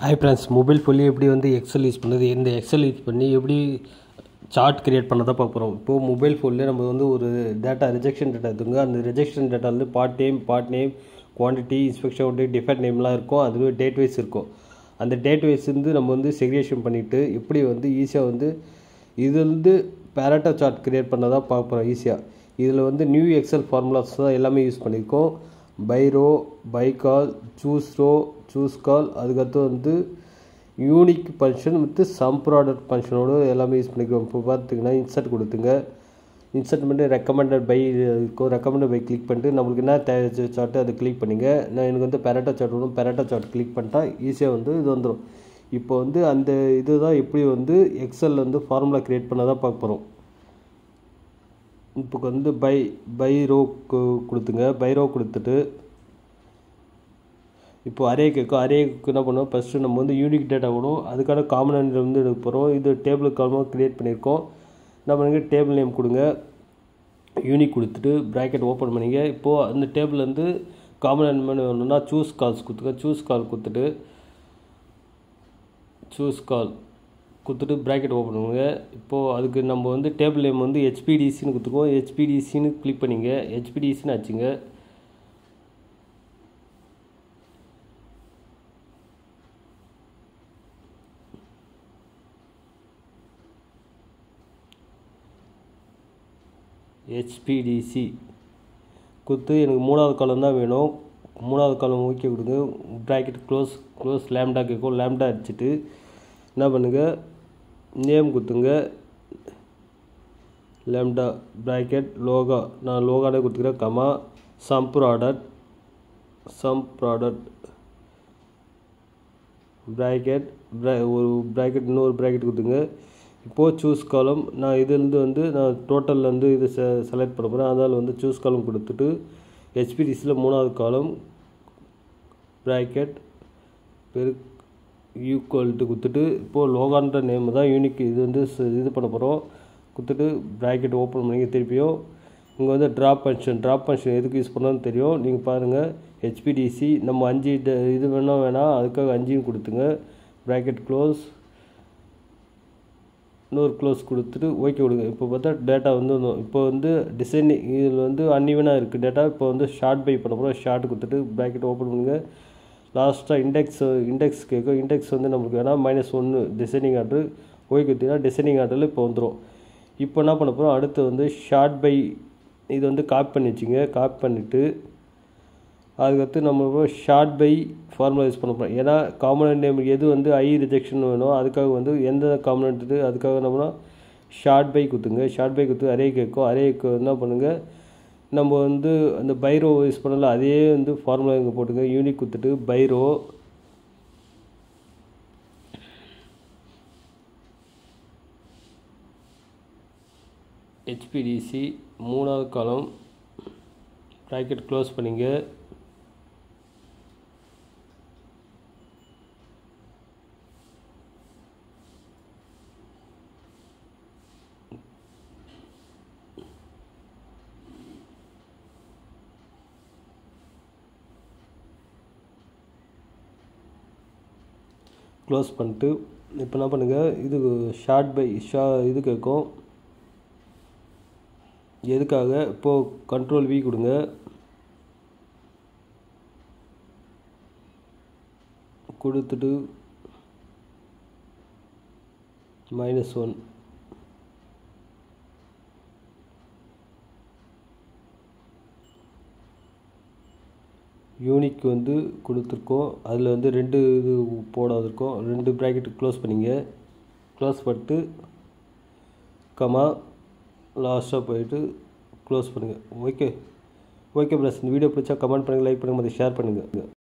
hi friends mobile ஃபோன்லேயே எப்படி வந்து எக்ஸல் யூஸ் பண்ணுறது இந்த எக்ஸல் யூஸ் பண்ணி எப்படி சார்ட் கிரியேட் பண்ணதை பார்க்க போகிறோம் இப்போது மொபைல் ஃபோன்லேயே நம்ம வந்து ஒரு டேட்டா ரிஜெக்ஷன் டேட்டா எடுத்துங்க அந்த ரிஜெக்ஷன் டேட்டா வந்து part name part name quantity inspection வந்து டிஃபெக்ட் நேம்லாம் இருக்கும் அதுவே டேட் வைஸ் இருக்கும் அந்த டேட் வைஸ் வந்து நம்ம வந்து செக்ரியேஷன் பண்ணிவிட்டு எப்படி வந்து ஈஸியாக வந்து இது வந்து பேரட்டா சார்ட் கிரியேட் பண்ணதான் பார்க்க போகிறோம் ஈஸியாக இதில் வந்து நியூ எக்ஸல் ஃபார்முலாஸ் தான் எல்லாமே யூஸ் பண்ணியிருக்கோம் by row by col choose row choose col அதுக்கடுத்து வந்து unique function with sum product ஃபங்க்ஷனோடு எல்லாமே யூஸ் பண்ணிக்கிறோம் இப்போ பார்த்திங்கன்னா இன்சர்ட் கொடுத்துங்க இன்சர்ட் பண்ணிட்டு ரெக்கமெண்டட் பை இருக்கும் ரெக்கமெண்டட் பை கிளிக் பண்ணிட்டு நம்மளுக்கு என்ன தேவை சார்ட்டு அதை கிளிக் பண்ணிங்க நான் எனக்கு வந்து பெரட்டா சார்ட் வரும் பெரட்டா சார்ட் கிளிக் பண்ணிட்டா ஈஸியாக வந்து இது வந்துடும் இப்போ வந்து அந்த இதுதான் எப்படி வந்து எக்ஸலில் வந்து ஃபார்முலா க்ரியேட் பண்ண தான் பார்க்க போகிறோம் இப்போ வந்து பை பை ரோ கொடுத்துங்க பை ரோ கொடுத்துட்டு இப்போ அரே கேட்கும் அரேக்கு என்ன பண்ணுவோம் ஃபஸ்ட்டு நம்ம வந்து யூனிக் டேட்டா வரும் அதுக்கான காமன் வந்து எடுக்க போகிறோம் இது டேபிள் காலமாக க்ரியேட் பண்ணியிருக்கோம் என்ன பண்ணுங்க டேபிள் நேம் கொடுங்க யூனிக் கொடுத்துட்டு ப்ராக்கெட் ஓப்பன் பண்ணிங்க இப்போது அந்த டேபிள் வந்து காமன் எலிமெண்ட் வேணும்னா சூஸ் கால்ஸ் கொடுத்துங்க சூஸ் கால் கொடுத்துட்டு சூஸ் கால் கொடுத்துட்டு ப்ராக்கெட் ஓப்பன் பண்ணுங்க இப்போது அதுக்கு நம்ம வந்து டேபிள் நேம் வந்து ஹெச்பிடிசின்னு கொடுத்துருக்கோம் ஹெச்பிடிசின்னு கிளிக் பண்ணிங்க ஹெச்பிடிசின்னு ஆச்சுங்க ஹெச்பிடிசி கொடுத்து எனக்கு மூணாவது காலம் தான் வேணும் மூணாவது காலம் ஓகே கொடுங்க ப்ராக்கெட் க்ளோஸ் க்ளோஸ் லேம்டா கேட்கும் லேம்டா அடிச்சுட்டு என்ன பண்ணுங்கள் நேம் கொடுத்துங்க லேம்டா ப்ராக்கெட் லோகா நான் லோகானே கொடுத்துக்கிறேன் comma sum product sum product bracket ஒரு ப்ராக்கெட் இன்னொரு ப்ராக்கெட் கொடுத்துங்க இப்போது சூஸ் காலம் நான் இதுலேருந்து வந்து நான் டோட்டல்லேருந்து இது செ செலக்ட் பண்ண போகிறேன் அதனால் வந்து சூஸ் காலம் கொடுத்துட்டு ஹெச்பிடிஸில் மூணாவது காலம் ப்ராக்கெட் பெரு ஈக்குவல்ட்டு கொடுத்துட்டு இப்போது லோகான்ற நேம் தான் யூனிக் இது வந்து இது பண்ண போகிறோம் கொடுத்துட்டு ப்ராக்கெட் ஓப்பன் பண்ணிங்க திருப்பியும் இங்கே வந்து ட்ராப் ஃபங்க்ஷன் ட்ராப் ஃபங்க்ஷன் எதுக்கு யூஸ் பண்ணாலும் தெரியும் நீங்கள் பாருங்கள் ஹெச்பிடிசி நம்ம அஞ்சு இது வேணால் வேணாம் அதுக்காக அஞ்சையும் கொடுத்துங்க ப்ராக்கெட் க்ளோஸ் இன்னொரு க்ளோஸ் கொடுத்துட்டு ஓகே கொடுங்க இப்போ பார்த்தா டேட்டா வந்து இப்போ வந்து டிசைனிங் இதில் வந்து அன்இவனாக இருக்குது டேட்டா இப்போ வந்து ஷார்ட் பை பண்ண போகிறோம் ஷார்ட் கொடுத்துட்டு ப்ராக்கெட் ஓப்பன் பண்ணுங்க லாஸ்ட்டாக இண்டெக்ஸ் இண்டெக்ஸ் கேட்கும் இண்டெக்ஸ் வந்து நம்மளுக்கு வேணால் மைனஸ் ஒன்று டிசைனிங் ஆர்டர் ஓகே கொடுத்தீங்கன்னா டிசைனிங் ஆர்டரில் இப்போ வந்துடும் இப்போ என்ன பண்ண போகிறோம் அடுத்து வந்து ஷார்ட் பை இது வந்து காப்பி பண்ணி வச்சுங்க காப்பி பண்ணிவிட்டு அதுக்கடுத்து நம்ம ஷார்ட் பை ஃபார்முலா யூஸ் பண்ண போகிறோம் ஏன்னா காம்பனண்ட் நேம் எது வந்து ஐ ரிஜெக்ஷன் வேணும் அதுக்காக வந்து எந்த காம்பனண்ட் இது அதுக்காக என்ன ஷார்ட் பை குத்துங்க ஷார்ட் பை குத்து அரே கேட்கும் அரேக்கு என்ன பண்ணுங்கள் நம்ம வந்து அந்த பைரோ யூஸ் பண்ணல அதே வந்து ஃபார்முலா இங்கே போட்டுங்க யூனிக் குத்துட்டு பைரோ ஹெச்பிடிசி மூணாவது காலம் ப்ராக்கெட் க்ளோஸ் பண்ணிங்க க்ளோஸ் பண்ணிட்டு இப்போ என்ன பண்ணுங்கள் இது ஷார்ட் பை ஷா இது கேட்கும் எதுக்காக இப்போது கண்ட்ரோல் வி கொடுங்க கொடுத்துட்டு மைனஸ் ஒன் யூனிக் வந்து கொடுத்துருக்கோம் அதில் வந்து ரெண்டு இது போடாதிருக்கோம் ரெண்டு ப்ராக்கெட் க்ளோஸ் பண்ணிங்க க்ளோஸ் பண்ணிட்டு கமா லாஸ்ட்டாக போயிட்டு க்ளோஸ் பண்ணுங்கள் ஓகே ஓகே ப்ளஸ் இந்த வீடியோ பிடிச்சா கமெண்ட் பண்ணுங்கள் லைக் பண்ணுங்கள் அதை ஷேர் பண்ணுங்கள்